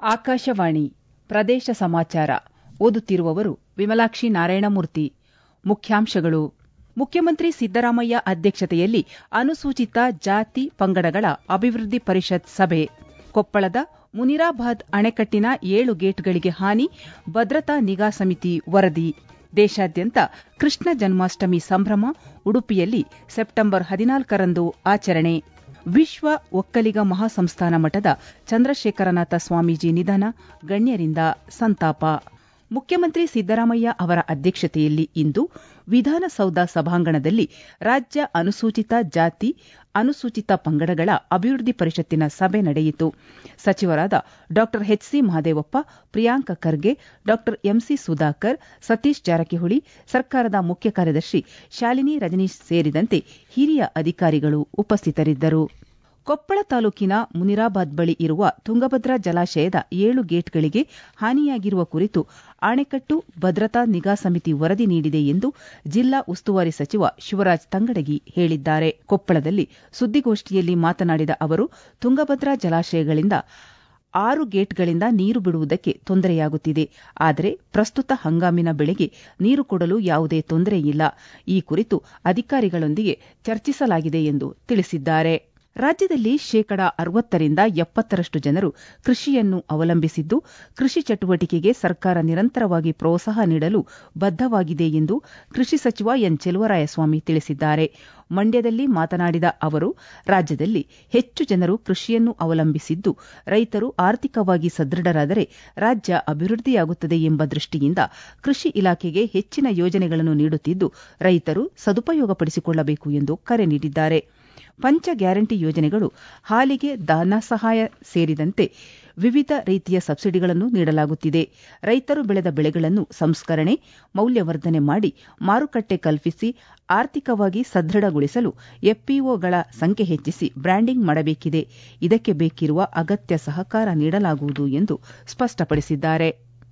ಆಕಾಶವಾಣಿ ಪ್ರದೇಶ ಸಮಾಚಾರ ಓದುತ್ತಿರುವವರು ವಿಮಲಾಕ್ಷಿ ನಾರಾಯಣಮೂರ್ತಿ ಮುಖ್ಯಾಂಶಗಳು ಮುಖ್ಯಮಂತ್ರಿ ಸಿದ್ದರಾಮಯ್ಯ ಅಧ್ಯಕ್ಷತೆಯಲ್ಲಿ ಅನುಸೂಚಿತ ಜಾತಿ ಪಂಗಡಗಳ ಅಭಿವೃದ್ಧಿ ಪರಿಷತ್ ಸಭೆ ಕೊಪ್ಪಳದ ಮುನಿರಾಬಾದ್ ಅಣೆಕಟ್ಟಿನ ಏಳು ಗೇಟ್ಗಳಿಗೆ ಹಾನಿ ಭದ್ರತಾ ನಿಗಾ ಸಮಿತಿ ವರದಿ ದೇಶಾದ್ಯಂತ ಕೃಷ್ಣ ಜನ್ಮಾಷ್ಟಮಿ ಸಂಭ್ರಮ ಉಡುಪಿಯಲ್ಲಿ ಸೆಪ್ಟೆಂಬರ್ ಹದಿನಾಲ್ಕರಂದು ಆಚರಣೆ ವಿಶ್ವ ಒಕ್ಕಲಿಗ ಮಹಾಸಂಸ್ಥಾನ ಮಠದ ಚಂದ್ರಶೇಖರನಾಥ ಸ್ವಾಮೀಜಿ ನಿಧನ ಗಣ್ಯರಿಂದ ಸಂತಾಪ ಮುಖ್ಯಮಂತ್ರಿ ಸಿದ್ದರಾಮಯ್ಯ ಅವರ ಅಧ್ಯಕ್ಷತೆಯಲ್ಲಿ ಇಂದು ವಿಧಾನಸೌಧ ಸಭಾಂಗಣದಲ್ಲಿ ರಾಜ್ಯ ಅನುಸೂಚಿತ ಜಾತಿ ಅನುಸೂಚಿತ ಪಂಗಡಗಳ ಅಭಿವೃದ್ಧಿ ಪರಿಷತ್ತಿನ ಸಭೆ ನಡೆಯಿತು ಸಚಿವರಾದ ಡಾ ಎಚ್ಸಿ ಮಹದೇವಪ್ಪ ಪ್ರಿಯಾಂಕ ಖರ್ಗೆ ಡಾ ಎಂಸಿ ಸುಧಾಕರ್ ಸತೀಶ್ ಜಾರಕಿಹೊಳಿ ಸರ್ಕಾರದ ಮುಖ್ಯ ಕಾರ್ಯದರ್ಶಿ ಶಾಲಿನಿ ರಜನೀಶ್ ಸೇರಿದಂತೆ ಹಿರಿಯ ಅಧಿಕಾರಿಗಳು ಉಪಸ್ಥಿತರಿದ್ದರು ಕೊಪ್ಪಳ ತಾಲೂಕಿನ ಮುನಿರಾಬಾದ್ ಬಳಿ ಇರುವ ತುಂಗಭದ್ರಾ ಜಲಾಶಯದ ಏಳು ಗೇಟ್ಗಳಿಗೆ ಹಾನಿಯಾಗಿರುವ ಕುರಿತು ಅಣೆಕಟ್ಟು ಭದ್ರತಾ ನಿಗಾ ಸಮಿತಿ ವರದಿ ನೀಡಿದೆ ಎಂದು ಜಿಲ್ಲಾ ಉಸ್ತುವಾರಿ ಸಚಿವ ಶಿವರಾಜ್ ತಂಗಡಗಿ ಹೇಳಿದ್ದಾರೆ ಕೊಪ್ಪಳದಲ್ಲಿ ಸುದ್ದಿಗೋಷ್ಠಿಯಲ್ಲಿ ಮಾತನಾಡಿದ ಅವರು ತುಂಗಭದ್ರಾ ಜಲಾಶಯಗಳಿಂದ ಆರು ಗೇಟ್ಗಳಿಂದ ನೀರು ಬಿಡುವುದಕ್ಕೆ ತೊಂದರೆಯಾಗುತ್ತಿದೆ ಆದರೆ ಪ್ರಸ್ತುತ ಹಂಗಾಮಿನ ಬೆಳೆಗೆ ನೀರು ಕೊಡಲು ಯಾವುದೇ ತೊಂದರೆಯಿಲ್ಲ ಈ ಕುರಿತು ಅಧಿಕಾರಿಗಳೊಂದಿಗೆ ಚರ್ಚಿಸಲಾಗಿದೆ ಎಂದು ತಿಳಿಸಿದ್ದಾರೆ ರಾಜ್ಯದಲ್ಲಿ ಶೇಕಡ ಅರವತ್ತರಿಂದ ಎಪ್ಪತ್ತರಷ್ಟು ಜನರು ಕೃಷಿಯನ್ನು ಅವಲಂಬಿಸಿದ್ದು ಕೃಷಿ ಚಟುವಟಿಕೆಗೆ ಸರ್ಕಾರ ನಿರಂತರವಾಗಿ ಪ್ರೋತ್ಸಾಹ ನೀಡಲು ಬದ್ದವಾಗಿದೆ ಎಂದು ಕೃಷಿ ಸಚಿವ ಎನ್ ಚೆಲುವರಾಯಸ್ವಾಮಿ ತಿಳಿಸಿದ್ದಾರೆ ಮಂಡ್ಯದಲ್ಲಿ ಮಾತನಾಡಿದ ಅವರು ರಾಜ್ಯದಲ್ಲಿ ಹೆಚ್ಚು ಜನರು ಕೃಷಿಯನ್ನು ಅವಲಂಬಿಸಿದ್ದು ರೈತರು ಆರ್ಥಿಕವಾಗಿ ಸದೃಢರಾದರೆ ರಾಜ್ಯ ಅಭಿವೃದ್ಧಿಯಾಗುತ್ತದೆ ಎಂಬ ದೃಷ್ಟಿಯಿಂದ ಕೃಷಿ ಇಲಾಖೆಗೆ ಹೆಚ್ಚಿನ ಯೋಜನೆಗಳನ್ನು ನೀಡುತ್ತಿದ್ದು ರೈತರು ಸದುಪಯೋಗಪಡಿಸಿಕೊಳ್ಳಬೇಕು ಎಂದು ಕರೆ ನೀಡಿದ್ದಾರೆ ಪಂಚ ಗ್ಯಾರಂಟಿ ಯೋಜನೆಗಳು ಹಾಲಿಗೆ ಧನಸಹಾಯ ಸೇರಿದಂತೆ ವಿವಿಧ ರೀತಿಯ ಸಬ್ಸಿಡಿಗಳನ್ನು ನೀಡಲಾಗುತ್ತಿದೆ ರೈತರು ಬೆಳೆದ ಬೆಳೆಗಳನ್ನು ಸಂಸ್ಕರಣೆ ಮೌಲ್ಯವರ್ಧನೆ ಮಾಡಿ ಮಾರುಕಟ್ಟೆ ಕಲ್ಪಿಸಿ ಆರ್ಥಿಕವಾಗಿ ಸದೃಢಗೊಳಿಸಲು ಎಫ್ಪಿಒಗಳ ಸಂಖ್ಯೆ ಹೆಚ್ಚಿಸಿ ಬ್ರ್ಯಾಂಡಿಂಗ್ ಮಾಡಬೇಕಿದೆ ಇದಕ್ಕೆ ಬೇಕಿರುವ ಅಗತ್ಯ ಸಹಕಾರ ನೀಡಲಾಗುವುದು ಎಂದು ಸ್ಪಷ್ಟಪಡಿಸಿದ್ದಾರೆ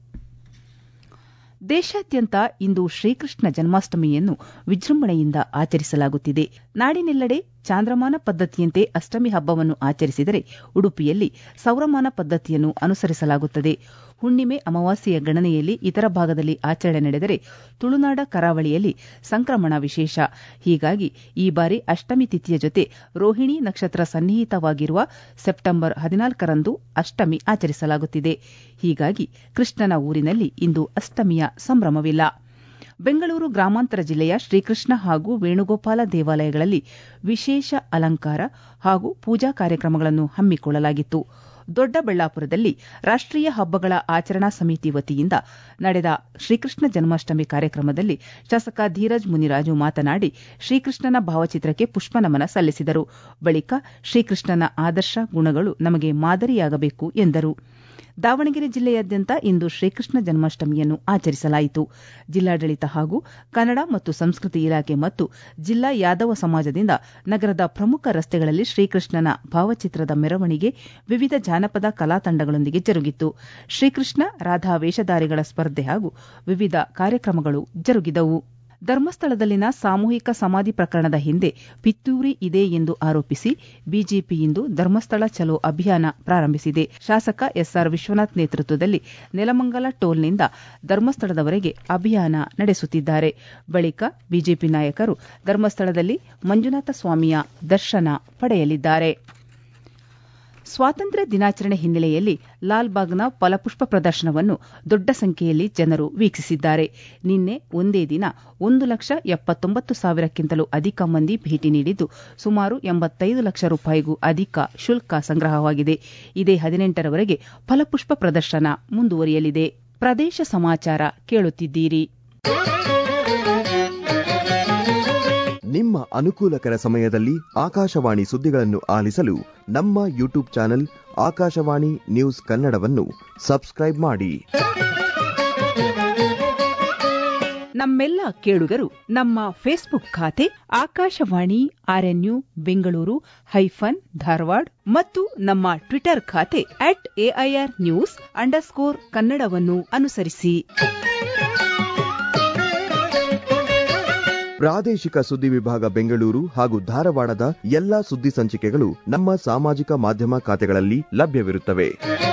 ದೇಶಾದ್ಯಂತ ಇಂದು ಶ್ರೀಕೃಷ್ಣ ಜನ್ಮಾಷ್ಟಮಿಯನ್ನು ವಿಜೃಂಭಣೆಯಿಂದ ಆಚರಿಸಲಾಗುತ್ತಿದೆ ನಾಡಿನೆಲ್ಲೆಡೆ ಚಾಂದ್ರಮಾನ ಪದ್ದತಿಯಂತೆ ಅಷ್ಟಮಿ ಹಬ್ಬವನ್ನು ಆಚರಿಸಿದರೆ ಉಡುಪಿಯಲ್ಲಿ ಸೌರಮಾನ ಪದ್ದತಿಯನ್ನು ಅನುಸರಿಸಲಾಗುತ್ತದೆ ಹುಣ್ಣಿಮೆ ಅಮಾವಾಸ್ಯೆಯ ಗಣನೆಯಲ್ಲಿ ಇತರ ಭಾಗದಲ್ಲಿ ಆಚರಣೆ ನಡೆದರೆ ತುಳುನಾಡ ಕರಾವಳಿಯಲ್ಲಿ ಸಂಕ್ರಮಣ ವಿಶೇಷ ಹೀಗಾಗಿ ಈ ಬಾರಿ ಅಷ್ಟಮಿ ತಿಥಿಯ ಜೊತೆ ರೋಹಿಣಿ ನಕ್ಷತ್ರ ಸನ್ನಿಹಿತವಾಗಿರುವ ಸೆಪ್ಟೆಂಬರ್ ಹದಿನಾಲ್ಕರಂದು ಅಷ್ಟಮಿ ಆಚರಿಸಲಾಗುತ್ತಿದೆ ಹೀಗಾಗಿ ಕೃಷ್ಣನ ಊರಿನಲ್ಲಿ ಇಂದು ಅಷ್ಟಮಿಯ ಸಂಭ್ರಮವಿಲ್ಲ ಬೆಂಗಳೂರು ಗ್ರಾಮಾಂತರ ಜಿಲ್ಲೆಯ ಶ್ರೀಕೃಷ್ಣ ಹಾಗೂ ವೇಣುಗೋಪಾಲ ದೇವಾಲಯಗಳಲ್ಲಿ ವಿಶೇಷ ಅಲಂಕಾರ ಹಾಗೂ ಪೂಜಾ ಕಾರ್ಯಕ್ರಮಗಳನ್ನು ಹಮ್ಮಿಕೊಳ್ಳಲಾಗಿತ್ತು ದೊಡ್ಡಬಳ್ಳಾಪುರದಲ್ಲಿ ರಾಷ್ಟೀಯ ಹಬ್ಬಗಳ ಆಚರಣಾ ಸಮಿತಿ ವತಿಯಿಂದ ನಡೆದ ಶ್ರೀಕೃಷ್ಣ ಜನ್ಮಾಷ್ಟಮಿ ಕಾರ್ಯಕ್ರಮದಲ್ಲಿ ಶಾಸಕ ಧೀರಜ್ ಮುನಿರಾಜು ಮಾತನಾಡಿ ಶ್ರೀಕೃಷ್ಣನ ಭಾವಚಿತ್ರಕ್ಕೆ ಪುಷ್ಪನಮನ ಸಲ್ಲಿಸಿದರು ಬಳಿಕ ಶ್ರೀಕೃಷ್ಣನ ಆದರ್ಶ ಗುಣಗಳು ನಮಗೆ ಮಾದರಿಯಾಗಬೇಕು ಎಂದರು ದಾವಣಗೆರೆ ಜಿಲ್ಲೆಯಾದ್ಯಂತ ಇಂದು ಶ್ರೀಕೃಷ್ಣ ಜನ್ಮಾಷ್ಟಮಿಯನ್ನು ಆಚರಿಸಲಾಯಿತು ಜಿಲ್ಲಾಡಳಿತ ಹಾಗೂ ಕನ್ನಡ ಮತ್ತು ಸಂಸ್ಕೃತಿ ಇಲಾಖೆ ಮತ್ತು ಜಿಲ್ಲಾ ಯಾದವ ಸಮಾಜದಿಂದ ನಗರದ ಪ್ರಮುಖ ರಸ್ತೆಗಳಲ್ಲಿ ಶ್ರೀಕೃಷ್ಣನ ಭಾವಚಿತ್ರದ ಮೆರವಣಿಗೆ ವಿವಿಧ ಜಾನಪದ ಕಲಾ ತಂಡಗಳೊಂದಿಗೆ ಜರುಗಿತು ಶ್ರೀಕೃಷ್ಣ ರಾಧಾ ವೇಷಧಾರಿಗಳ ಸ್ಪರ್ಧೆ ಹಾಗೂ ವಿವಿಧ ಕಾರ್ಯಕ್ರಮಗಳು ಜರುಗಿದವು ಧರ್ಮಸ್ಥಳದಲ್ಲಿನ ಸಾಮೂಹಿಕ ಸಮಾಧಿ ಪ್ರಕರಣದ ಹಿಂದೆ ಪಿತ್ತೂರಿ ಇದೆ ಎಂದು ಆರೋಪಿಸಿ ಬಿಜೆಪಿ ಇಂದು ಧರ್ಮಸ್ಥಳ ಚಲೋ ಅಭಿಯಾನ ಪ್ರಾರಂಭಿಸಿದೆ ಶಾಸಕ ಎಸ್ಆರ್ ವಿಶ್ವನಾಥ್ ನೇತೃತ್ವದಲ್ಲಿ ನೆಲಮಂಗಲ ಟೋಲ್ನಿಂದ ಧರ್ಮಸ್ಥಳದವರೆಗೆ ಅಭಿಯಾನ ನಡೆಸುತ್ತಿದ್ದಾರೆ ಬಳಿಕ ಬಿಜೆಪಿ ನಾಯಕರು ಧರ್ಮಸ್ಥಳದಲ್ಲಿ ಮಂಜುನಾಥ ಸ್ವಾಮಿಯ ದರ್ಶನ ಪಡೆಯಲಿದ್ದಾರೆ ಸ್ವಾತಂತ್ರ್ಯ ದಿನಾಚರಣೆ ಹಿನ್ನೆಲೆಯಲ್ಲಿ ಲಾಲ್ಬಾಗ್ನ ಫಲಪುಷ್ಪ ಪ್ರದರ್ಶನವನ್ನು ದೊಡ್ಡ ಸಂಖ್ಯೆಯಲ್ಲಿ ಜನರು ವೀಕ್ಷಿಸಿದ್ದಾರೆ ನಿನ್ನೆ ಒಂದೇ ದಿನ ಒಂದು ಲಕ್ಷ ಎಪ್ಪತ್ತೊಂಬತ್ತು ಸಾವಿರಕ್ಕಿಂತಲೂ ಅಧಿಕ ಮಂದಿ ಭೇಟಿ ನೀಡಿದ್ದು ಸುಮಾರು ಎಂಬತ್ತೈದು ಲಕ್ಷ ರೂಪಾಯಿಗೂ ಅಧಿಕ ಶುಲ್ಕ ಸಂಗ್ರಹವಾಗಿದೆ ಇದೇ ಹದಿನೆಂಟರವರೆಗೆ ಫಲಪುಷ್ಪ ಪ್ರದರ್ಶನ ಮುಂದುವರಿಯಲಿದೆ ಪ್ರದೇಶ ಸಮಾಚಾರ ಕೇಳುತ್ತಿದ್ದೀರಿ ನಿಮ್ಮ ಅನುಕೂಲಕರ ಸಮಯದಲ್ಲಿ ಆಕಾಶವಾಣಿ ಸುದ್ದಿಗಳನ್ನು ಆಲಿಸಲು ನಮ್ಮ ಯೂಟ್ಯೂಬ್ ಚಾನೆಲ್ ಆಕಾಶವಾಣಿ ನ್ಯೂಸ್ ಕನ್ನಡವನ್ನು ಸಬ್ಸ್ಕ್ರೈಬ್ ಮಾಡಿ ನಮ್ಮೆಲ್ಲ ಕೇಳುಗರು ನಮ್ಮ ಫೇಸ್ಬುಕ್ ಖಾತೆ ಆಕಾಶವಾಣಿ ಆರ್ಎನ್ಯು ಬೆಂಗಳೂರು ಹೈಫನ್ ಧಾರವಾಡ ಮತ್ತು ನಮ್ಮ ಟ್ವಿಟರ್ ಖಾತೆ ಅಟ್ ಎಐಆರ್ ನ್ಯೂಸ್ ಅಂಡರ್ಸ್ಕೋರ್ ಕನ್ನಡವನ್ನು ಅನುಸರಿಸಿ ಪ್ರಾದೇಶಿಕ ಸುದ್ದಿ ವಿಭಾಗ ಬೆಂಗಳೂರು ಹಾಗೂ ಧಾರವಾಡದ ಎಲ್ಲಾ ಸುದ್ದಿ ಸಂಚಿಕೆಗಳು ನಮ್ಮ ಸಾಮಾಜಿಕ ಮಾಧ್ಯಮ ಖಾತೆಗಳಲ್ಲಿ ಲಭ್ಯವಿರುತ್ತವೆ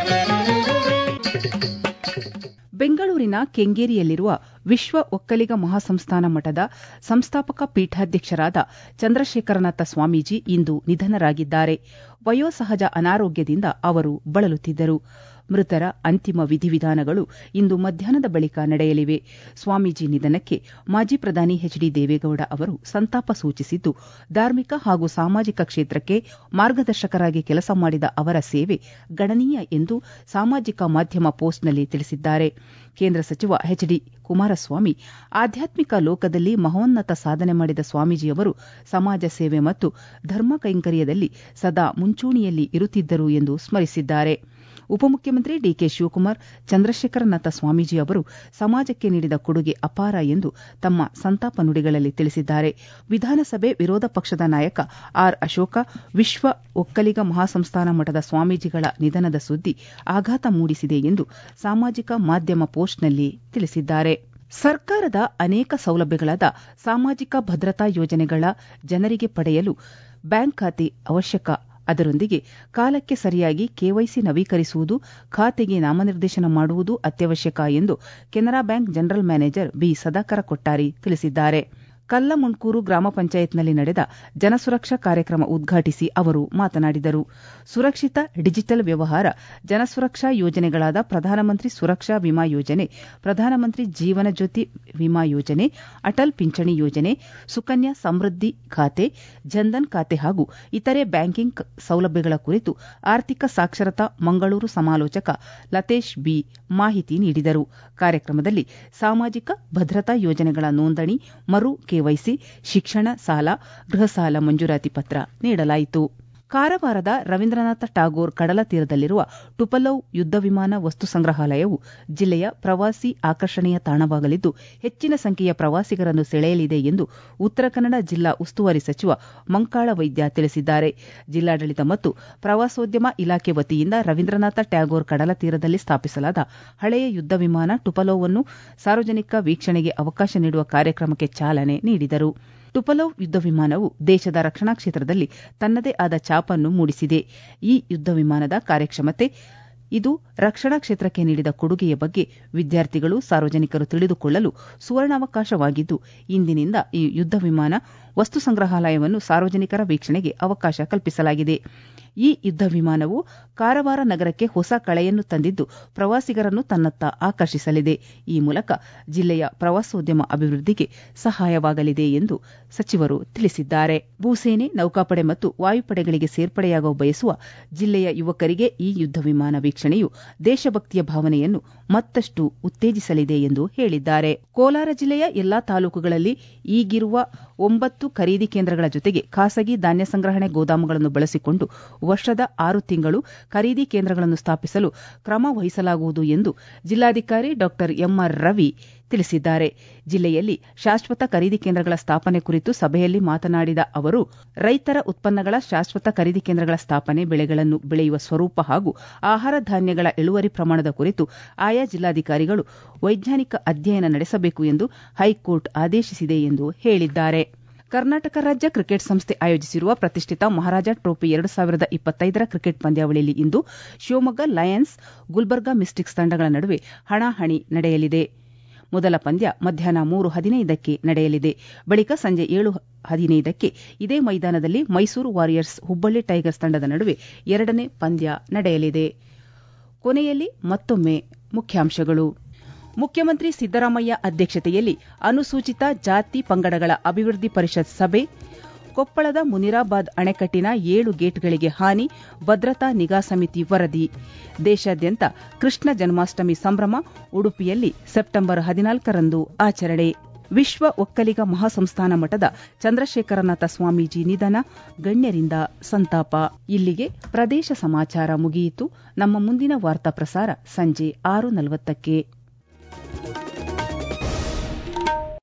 ಬೆಂಗಳೂರಿನ ಕೆಂಗೇರಿಯಲ್ಲಿರುವ ವಿಶ್ವ ಒಕ್ಕಲಿಗ ಮಹಾಸಂಸ್ಥಾನ ಮಠದ ಸಂಸ್ಥಾಪಕ ಪೀಠಾಧ್ಯಕ್ಷರಾದ ಚಂದ್ರಶೇಖರನಾಥ ಸ್ವಾಮೀಜಿ ಇಂದು ನಿಧನರಾಗಿದ್ದಾರೆ ವಯೋಸಹಜ ಅನಾರೋಗ್ಯದಿಂದ ಅವರು ಬಳಲುತ್ತಿದ್ದರು ಮೃತರ ಅಂತಿಮ ವಿಧಿವಿಧಾನಗಳು ಇಂದು ಮಧ್ಯಾಹ್ನದ ಬಳಿಕ ನಡೆಯಲಿವೆ ಸ್ವಾಮೀಜಿ ನಿಧನಕ್ಕೆ ಮಾಜಿ ಪ್ರಧಾನಿ ಎಚ್ ಡಿ ದೇವೇಗೌಡ ಅವರು ಸಂತಾಪ ಸೂಚಿಸಿದ್ದು ಧಾರ್ಮಿಕ ಹಾಗೂ ಸಾಮಾಜಿಕ ಕ್ಷೇತ್ರಕ್ಕೆ ಮಾರ್ಗದರ್ಶಕರಾಗಿ ಕೆಲಸ ಮಾಡಿದ ಅವರ ಸೇವೆ ಗಣನೀಯ ಎಂದು ಸಾಮಾಜಿಕ ಮಾಧ್ಯಮ ಪೋಸ್ಟ್ನಲ್ಲಿ ತಿಳಿಸಿದ್ದಾರೆ ಕೇಂದ್ರ ಸಚಿವ ಎಚ್ ಡಿ ಕುಮಾರಸ್ವಾಮಿ ಆಧ್ಯಾತ್ಮಿಕ ಲೋಕದಲ್ಲಿ ಮಹೋನ್ನತ ಸಾಧನೆ ಮಾಡಿದ ಸ್ವಾಮೀಜಿಯವರು ಸಮಾಜ ಸೇವೆ ಮತ್ತು ಧರ್ಮ ಕೈಂಕರ್ಯದಲ್ಲಿ ಸದಾ ಮುಂಚೂಣಿಯಲ್ಲಿ ಇರುತ್ತಿದ್ದರು ಎಂದು ಸ್ಮರಿಸಿದ್ದಾರೆ ಉಪಮುಖ್ಯಮಂತ್ರಿ ಡಿಕೆ ಶಿವಕುಮಾರ್ ಚಂದ್ರಶೇಖರನಾಥ ಸ್ವಾಮೀಜಿ ಅವರು ಸಮಾಜಕ್ಕೆ ನೀಡಿದ ಕೊಡುಗೆ ಅಪಾರ ಎಂದು ತಮ್ಮ ಸಂತಾಪ ನುಡಿಗಳಲ್ಲಿ ತಿಳಿಸಿದ್ದಾರೆ ವಿಧಾನಸಭೆ ವಿರೋಧ ಪಕ್ಷದ ನಾಯಕ ಆರ್ ಅಶೋಕ ವಿಶ್ವ ಒಕ್ಕಲಿಗ ಮಹಾಸಂಸ್ಥಾನ ಮಠದ ಸ್ವಾಮೀಜಿಗಳ ನಿಧನದ ಸುದ್ದಿ ಆಘಾತ ಮೂಡಿಸಿದೆ ಎಂದು ಸಾಮಾಜಿಕ ಮಾಧ್ಯಮ ಪೋಸ್ಟ್ನಲ್ಲಿ ತಿಳಿಸಿದ್ದಾರೆ ಸರ್ಕಾರದ ಅನೇಕ ಸೌಲಭ್ಯಗಳಾದ ಸಾಮಾಜಿಕ ಭದ್ರತಾ ಯೋಜನೆಗಳ ಜನರಿಗೆ ಪಡೆಯಲು ಬ್ಯಾಂಕ್ ಖಾತೆ ಅವಶ್ಯಕ ಅದರೊಂದಿಗೆ ಕಾಲಕ್ಕೆ ಸರಿಯಾಗಿ ಕೆವೈಸಿ ನವೀಕರಿಸುವುದು ಖಾತೆಗೆ ನಾಮನಿರ್ದೇಶನ ಮಾಡುವುದು ಅತ್ಯವಶ್ಯಕ ಎಂದು Canara bank general manager B Sadakara Kottari ತಿಳಿಸಿದ್ದಾರೆ ಕಲ್ಲಮುಣ್ಕೂರು ಗ್ರಾಮ ಪಂಚಾಯತ್ನಲ್ಲಿ ನಡೆದ ಜನಸುರಕ್ಷಾ ಕಾರ್ಯಕ್ರಮ ಉದ್ಘಾಟಿಸಿ ಅವರು ಮಾತನಾಡಿದರು ಸುರಕ್ಷಿತ ಡಿಜಿಟಲ್ ವ್ಯವಹಾರ ಜನಸುರಕ್ಷಾ ಯೋಜನೆಗಳಾದ ಪ್ರಧಾನಮಂತ್ರಿ ಸುರಕ್ಷಾ ವಿಮಾ ಯೋಜನೆ ಪ್ರಧಾನಮಂತ್ರಿ ಜೀವನ ಜ್ಯೋತಿ ವಿಮಾ ಯೋಜನೆ ಅಟಲ್ ಪಿಂಚಣಿ ಯೋಜನೆ ಸುಕನ್ಯಾ ಸಮೃದ್ಧಿ ಖಾತೆ ಜನ್ಧನ್ ಖಾತೆ ಹಾಗೂ ಇತರೆ ಬ್ಯಾಂಕಿಂಗ್ ಸೌಲಭ್ಯಗಳ ಕುರಿತು ಆರ್ಥಿಕ ಸಾಕ್ಷರತಾ ಮಂಗಳೂರು ಸಮಾಲೋಚಕ ಲತೇಶ್ ಬಿ ಮಾಹಿತಿ ನೀಡಿದರು ಕಾರ್ಯಕ್ರಮದಲ್ಲಿ ಸಾಮಾಜಿಕ ಭದ್ರತಾ ಯೋಜನೆಗಳ ನೋಂದಣಿ ಮರು ಕೆವೈಸಿ ಶಿಕ್ಷಣ ಸಾಲ ಗೃಹ ಸಾಲ ಮಂಜೂರಾತಿ ಪತ್ರ ನೀಡಲಾಯಿತು ಕಾರವಾರದ ರವೀಂದ್ರನಾಥ ಟಾಗೋರ್ ಕಡಲ ತೀರದಲ್ಲಿರುವ ಟುಪಲೌ ಯುದ್ದ ವಿಮಾನ ವಸ್ತು ಸಂಗ್ರಹಾಲಯವು ಜಿಲ್ಲೆಯ ಪ್ರವಾಸಿ ಆಕರ್ಷಣೆಯ ತಾಣವಾಗಲಿದ್ದು ಹೆಚ್ಚಿನ ಸಂಖ್ಯೆಯ ಪ್ರವಾಸಿಗರನ್ನು ಸೆಳೆಯಲಿದೆ ಎಂದು ಉತ್ತರ ಕನ್ನಡ ಜಿಲ್ಲಾ ಉಸ್ತುವಾರಿ ಸಚಿವ ಮಂಕಾಳ ವೈದ್ಯ ತಿಳಿಸಿದ್ದಾರೆ ಜಿಲ್ಲಾಡಳಿತ ಮತ್ತು ಪ್ರವಾಸೋದ್ಯಮ ಇಲಾಖೆ ವತಿಯಿಂದ ರವೀಂದ್ರನಾಥ ಟ್ಯಾಗೋರ್ ಕಡಲ ತೀರದಲ್ಲಿ ಸ್ಥಾಪಿಸಲಾದ ಹಳೆಯ ಯುದ್ದ ವಿಮಾನ ಟುಪಲೋವನ್ನು ಸಾರ್ವಜನಿಕ ವೀಕ್ಷಣೆಗೆ ಅವಕಾಶ ನೀಡುವ ಕಾರ್ಯಕ್ರಮಕ್ಕೆ ಚಾಲನೆ ನೀಡಿದರು ಟುಪಲೋವ್ ಯುದ್ದ ವಿಮಾನವು ದೇಶದ ರಕ್ಷಣಾ ಕ್ಷೇತ್ರದಲ್ಲಿ ತನ್ನದೇ ಆದ ಛಾಪನ್ನು ಮೂಡಿಸಿದೆ ಈ ಯುದ್ದ ವಿಮಾನದ ಕಾರ್ಯಕ್ಷಮತೆ ಇದು ರಕ್ಷಣಾ ಕ್ಷೇತ್ರಕ್ಕೆ ನೀಡಿದ ಕೊಡುಗೆಯ ಬಗ್ಗೆ ವಿದ್ಯಾರ್ಥಿಗಳು ಸಾರ್ವಜನಿಕರು ತಿಳಿದುಕೊಳ್ಳಲು ಸುವರ್ಣಾವಕಾಶವಾಗಿದ್ದು ಇಂದಿನಿಂದ ಈ ಯುದ್ದ ವಿಮಾನ ವಸ್ತು ಸಂಗ್ರಹಾಲಯವನ್ನು ಸಾರ್ವಜನಿಕರ ವೀಕ್ಷಣೆಗೆ ಅವಕಾಶ ಕಲ್ಪಿಸಲಾಗಿದೆ ಈ ಯುದ್ದ ವಿಮಾನವು ಕಾರವಾರ ನಗರಕ್ಕೆ ಹೊಸ ಕಳೆಯನ್ನು ತಂದಿದ್ದು ಪ್ರವಾಸಿಗರನ್ನು ತನ್ನತ್ತ ಆಕರ್ಷಿಸಲಿದೆ ಈ ಮೂಲಕ ಜಿಲ್ಲೆಯ ಪ್ರವಾಸೋದ್ಯಮ ಅಭಿವೃದ್ಧಿಗೆ ಸಹಾಯವಾಗಲಿದೆ ಎಂದು ಸಚಿವರು ತಿಳಿಸಿದ್ದಾರೆ ಭೂಸೇನೆ ನೌಕಾಪಡೆ ಮತ್ತು ವಾಯುಪಡೆಗಳಿಗೆ ಸೇರ್ಪಡೆಯಾಗುವ ಬಯಸುವ ಜಿಲ್ಲೆಯ ಯುವಕರಿಗೆ ಈ ಯುದ್ದ ವಿಮಾನ ವೀಕ್ಷಣೆಯು ದೇಶಭಕ್ತಿಯ ಭಾವನೆಯನ್ನು ಮತ್ತಷ್ಟು ಉತ್ತೇಜಿಸಲಿದೆ ಎಂದು ಹೇಳಿದ್ದಾರೆ ಕೋಲಾರ ಜಿಲ್ಲೆಯ ಎಲ್ಲಾ ತಾಲೂಕುಗಳಲ್ಲಿ ಈಗಿರುವ ಒಂಬತ್ತು ಖರೀದಿ ಕೇಂದ್ರಗಳ ಜೊತೆಗೆ ಖಾಸಗಿ ಧಾನ್ಯ ಸಂಗ್ರಹಣೆ ಗೋದಾಮುಗಳನ್ನು ಬಳಸಿಕೊಂಡು ವರ್ಷದ ಆರು ತಿಂಗಳು ಖರೀದಿ ಕೇಂದ್ರಗಳನ್ನು ಸ್ಥಾಪಿಸಲು ಕ್ರಮ ವಹಿಸಲಾಗುವುದು ಎಂದು ಜಿಲ್ಲಾಧಿಕಾರಿ ಡಾ ಎಂಆರ್ ರವಿ ತಿಳಿಸಿದ್ದಾರೆ ಜಿಲ್ಲೆಯಲ್ಲಿ ಶಾಶ್ವತ ಖರೀದಿ ಕೇಂದ್ರಗಳ ಸ್ಥಾಪನೆ ಕುರಿತು ಸಭೆಯಲ್ಲಿ ಮಾತನಾಡಿದ ಅವರು ರೈತರ ಉತ್ಪನ್ನಗಳ ಶಾಶ್ವತ ಖರೀದಿ ಕೇಂದ್ರಗಳ ಸ್ಥಾಪನೆ ಬೆಳೆಗಳನ್ನು ಬೆಳೆಯುವ ಸ್ವರೂಪ ಹಾಗೂ ಆಹಾರ ಧಾನ್ಯಗಳ ಇಳುವರಿ ಪ್ರಮಾಣದ ಕುರಿತು ಆಯಾ ಜಿಲ್ಲಾಧಿಕಾರಿಗಳು ವೈಜ್ಞಾನಿಕ ಅಧ್ಯಯನ ನಡೆಸಬೇಕು ಎಂದು ಹೈಕೋರ್ಟ್ ಆದೇಶಿಸಿದೆ ಎಂದು ಹೇಳಿದ್ದಾರೆ ಕರ್ನಾಟಕ ರಾಜ್ಯ ಕ್ರಿಕೆಟ್ ಸಂಸ್ಥೆ ಆಯೋಜಿಸಿರುವ ಪ್ರತಿಷ್ಠಿತ ಮಹಾರಾಜ ಟ್ರೋಫಿ ಎರಡು ಸಾವಿರದ ಇಪ್ಪತ್ತೈದರ ಕ್ರಿಕೆಟ್ ಪಂದ್ಯಾವಳಿಯಲ್ಲಿ ಇಂದು ಶಿವಮೊಗ್ಗ ಲಯನ್ಸ್ ಗುಲ್ಬರ್ಗಾ ಮಿಸ್ಟಿಕ್ಸ್ ತಂಡಗಳ ನಡುವೆ ಹಣಾಹಣಿ ನಡೆಯಲಿದೆ ಮೊದಲ ಪಂದ್ಯ ಮಧ್ಯಾಹ್ನ ಮೂರು ಹದಿನೈದಕ್ಕೆ ನಡೆಯಲಿದೆ ಬಳಿಕ ಸಂಜೆ ಏಳು ಹದಿನೈದಕ್ಕೆ ಇದೇ ಮೈದಾನದಲ್ಲಿ ಮೈಸೂರು ವಾರಿಯರ್ಸ್ ಹುಬ್ಬಳ್ಳಿ ಟೈಗರ್ಸ್ ತಂಡದ ನಡುವೆ ಎರಡನೇ ಪಂದ್ಯ ನಡೆಯಲಿದೆ ಕೊನೆಯಲ್ಲಿ ಮತ್ತೊಮ್ಮೆ ಮುಖ್ಯಾಂಶಗಳು ಮುಖ್ಯಮಂತ್ರಿ ಸಿದ್ದರಾಮಯ್ಯ ಅಧ್ಯಕ್ಷತೆಯಲ್ಲಿ ಅನುಸೂಚಿತ ಜಾತಿ ಪಂಗಡಗಳ ಅಭಿವೃದ್ಧಿ ಪರಿಷತ್ ಸಭೆ ಕೊಪ್ಪಳದ ಮುನಿರಾಬಾದ್ ಅಣೆಕಟ್ಟಿನ ಏಳು ಗೇಟ್ಗಳಿಗೆ ಹಾನಿ ಭದ್ರತಾ ನಿಗಾ ಸಮಿತಿ ವರದಿ ದೇಶಾದ್ಯಂತ ಕೃಷ್ಣ ಜನ್ಮಾಷ್ಟಮಿ ಸಂಭ್ರಮ ಉಡುಪಿಯಲ್ಲಿ ಸೆಪ್ಟೆಂಬರ್ ಹದಿನಾಲ್ಕರಂದು ಆಚರಣೆ ವಿಶ್ವ ಒಕ್ಕಲಿಗ ಮಹಾಸಂಸ್ಥಾನ ಮಠದ ಚಂದ್ರಶೇಖರನಾಥ ಸ್ವಾಮೀಜಿ ನಿಧನ ಗಣ್ಯರಿಂದ ಸಂತಾಪ ಇಲ್ಲಿಗೆ ಪ್ರದೇಶ ಸಮಾಚಾರ ಮುಗಿಯಿತು ನಮ್ಮ ಮುಂದಿನ ವಾರ್ತಾ ಪ್ರಸಾರ ಸಂಜೆ ಆರು ನಲವತ್ತಕ್ಕೆ